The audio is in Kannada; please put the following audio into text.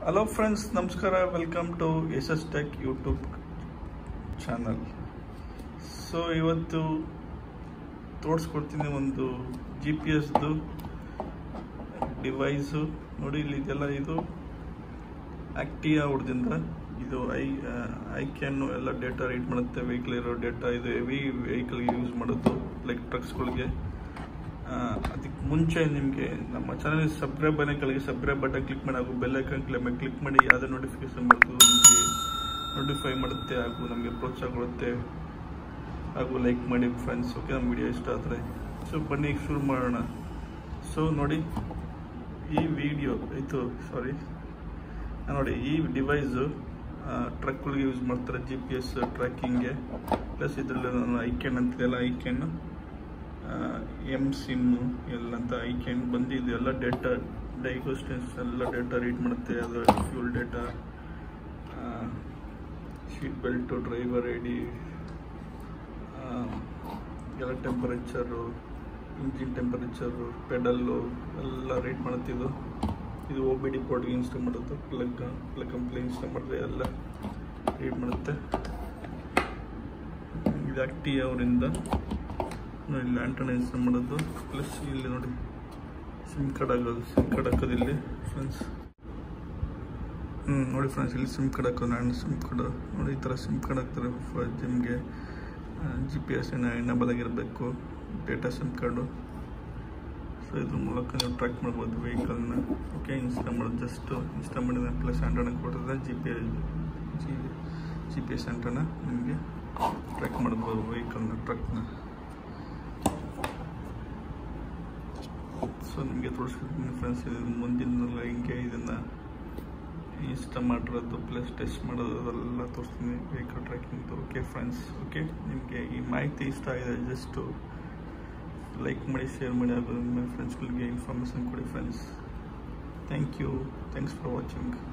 ಹಲೋ ಫ್ರೆಂಡ್ಸ್ ನಮಸ್ಕಾರ welcome to S S tech YouTube channel so ಇವತ್ತು ತೋರಿಸ್ಕೊಡ್ತೀನಿ ಒಂದು ಜಿ ಪಿ ಎಸ್ದು ಡಿವೈಸು ನೋಡಿ ಇಲ್ಲಿ ಇದೆಲ್ಲ ಇದು ಆಕ್ಟಿಯಾ ಅವ್ರದಿಂದ ಇದು ಐ ಐ ಕ್ಯಾನು ಎಲ್ಲ ಡೇಟಾ ರೀಡ್ ಮಾಡುತ್ತೆ ವೆಹಿಕಲ್ ಇರೋ ಡೇಟಾ ಇದು ಹೆವಿ ವೆಹಿಕಲ್ಗೆ ಯೂಸ್ ಮಾಡೋದು ಲೈಕ್ ಟ್ರಕ್ಸ್ಗಳಿಗೆ ಅದಕ್ಕೆ ಮುಂಚೆ ನಿಮಗೆ ನಮ್ಮ ಚಾನಲ್ ಸಬ್ಸ್ಕ್ರೈಬ್ ಬನ್ನ ಕೆಳಗೆ ಸಬ್ಸ್ಕ್ರೈಬ್ ಬಟನ್ ಕ್ಲಿಕ್ ಮಾಡಿ ಹಾಗೂ ಬೆಲ್ ಐಕನ್ ಕ್ಲಿಕ್ ಮಾಡಿ ಯಾವುದೇ ನೋಟಿಫಿಕೇಶನ್ ಬರ್ತದೆ ನಿಮಗೆ ನೋಟಿಫೈ ಮಾಡುತ್ತೆ ಹಾಗೂ ನಮಗೆ ಪ್ರೋತ್ಸಾಹ ಕೊಡುತ್ತೆ ಹಾಗೂ ಲೈಕ್ ಮಾಡಿ ಫ್ರೆಂಡ್ಸ್ ಓಕೆ ನಮ್ಮ ವಿಡಿಯೋ ಇಷ್ಟ ಆದರೆ ಸೊ ಬನ್ನಿ ಈಗ ಶುರು ಮಾಡೋಣ ಸೊ ನೋಡಿ ಈ ವಿಡಿಯೋ ಇದು ಸಾರಿ ನೋಡಿ ಈ ಡಿವೈಸು ಟ್ರಕ್ಗಳಿಗೆ ಯೂಸ್ ಮಾಡ್ತಾರೆ ಜಿ ಪಿ ಎಸ್ ಟ್ರ್ಯಾಕಿಂಗ್ಗೆ ಪ್ಲಸ್ ಇದರಲ್ಲಿ ನಾನು ಐಕ್ಯಾನ್ ಅಂತಿದೆಲ್ಲ ಐಕ್ಯಾನ್ ಎಮ್ ಸಿಮ್ಮು ಎಲ್ಲ ಅಂತ ಐಕ್ಯಾನ್ ಬಂದಿದ್ದು ಎಲ್ಲ ಡೇಟಾ ಡೈಗೋಸ್ಟೆನ್ಸ್ ಎಲ್ಲ ಡೇಟಾ ರೀಡ್ ಮಾಡುತ್ತೆ ಅದು fuel data seat belt driver I D ಎಲ್ಲ ಟೆಂಪರೇಚರು ಇಂಜಿನ್ ಟೆಂಪರೇಚರು ಪೆಡಲ್ಲು ಎಲ್ಲ ರೀಡ್ ಮಾಡುತ್ತಿದ್ದು ಇದು ಒ ಬಿ ಡಿ ಪೋರ್ಟ್ಗೆ ಇನ್ಸ್ಟಾಲ್ ಮಾಡುತ್ತೆ ಪ್ಲಗ್ ಪ್ಲಗ್ ಕಂಪ್ಲಿ ಇನ್ಸ್ಟಾಲ್ ಮಾಡಿದ್ರೆ ಎಲ್ಲ ರೀಡ್ ಮಾಡುತ್ತೆ ಇದು ಆಕ್ಟಿ ಅವರಿಂದ ನೋಡಿ ಇಲ್ಲಿ ಆಂಟನ ಇನ್ಸ್ಟಾಲ್ ಮಾಡೋದು ಪ್ಲಸ್ ಇಲ್ಲಿ ನೋಡಿ ಸಿಮ್ ಕಾರ್ಡ್ ಆಗೋದು ಸಿಮ್ ಕಾರ್ಡ್ ಹಾಕೋದು ಇಲ್ಲಿ ಫ್ರೆಂಡ್ಸ್ ಹ್ಞೂ ನೋಡಿ ಫ್ರೆಂಡ್ಸ್ ಇಲ್ಲಿ ಸಿಮ್ ಕಾರ್ಡ್ ಹಾಕೋದು ನಾನು ಸಿಮ್ ಕಾರ್ಡ್ ನೋಡಿ ಈ ಥರ ಸಿಮ್ ಕಾರ್ಡ್ ಹಾಕ್ತಾರೆ ಜಿಮ್ಗೆ ಜಿ ಪಿ ಎಸ್ ಎನಬಲ್ ಆಗಿರಬೇಕು ಡೇಟಾ ಸಿಮ್ ಕಾರ್ಡು ಸೊ ಇದ್ರ ಮೂಲಕ ನೀವು ಟ್ರ್ಯಾಕ್ ಮಾಡ್ಬೋದು ವೆಹಿಕಲ್ನ ಓಕೆ ಇನ್ಸ್ಟಾಲ್ ಮಾಡೋದು ಜಸ್ಟ್ ಇನ್ಸ್ಟಾಲ್ ಮಾಡಿದ ಪ್ಲಸ್ ಆ್ಯಂಡ್ರಾಯ್ಡ್ ಕೊಟ್ಟಿದ್ರೆ G P G G P S ಆ್ಯಂಟ್ರನ ನಿಮಗೆ ಟ್ರ್ಯಾಕ್ ಮಾಡ್ಬೋದು ವೆಹಿಕಲ್ನ ಟ್ರಕ್ನ ಸೊ ನಿಮಗೆ ತೋರಿಸ್ಕೊಡ್ತೀನಿ ಫ್ರೆಂಡ್ಸ್ ಇದು ಮುಂದಿನ ಹಿಂಗೆ ಇದನ್ನು ಇನ್ಸ್ಟಾಲ್ ಮಾಡಿರೋದು ಪ್ಲಸ್ ಟೆಸ್ಟ್ ಮಾಡೋದು ಅದೆಲ್ಲ ತೋರಿಸ್ತೀನಿ ವೆಹಿಕಲ್ ಟ್ರ್ಯಾಕಿಂಗ್ದು ಓಕೆ ಫ್ರೆಂಡ್ಸ್ ಓಕೆ ನಿಮಗೆ ಈ ಮಾಹಿತಿ ಇಷ್ಟ ಆಗಿದೆ ಜಸ್ಟು ಲೈಕ್ ಮಾಡಿ ಶೇರ್ ಮಾಡಿ ಹಾಗೂ ನಿಮ್ಮ ಫ್ರೆಂಡ್ಸ್ಗಳಿಗೆ ಇನ್ಫಾರ್ಮೇಷನ್ ಕೊಡಿ friends thank you thanks for watching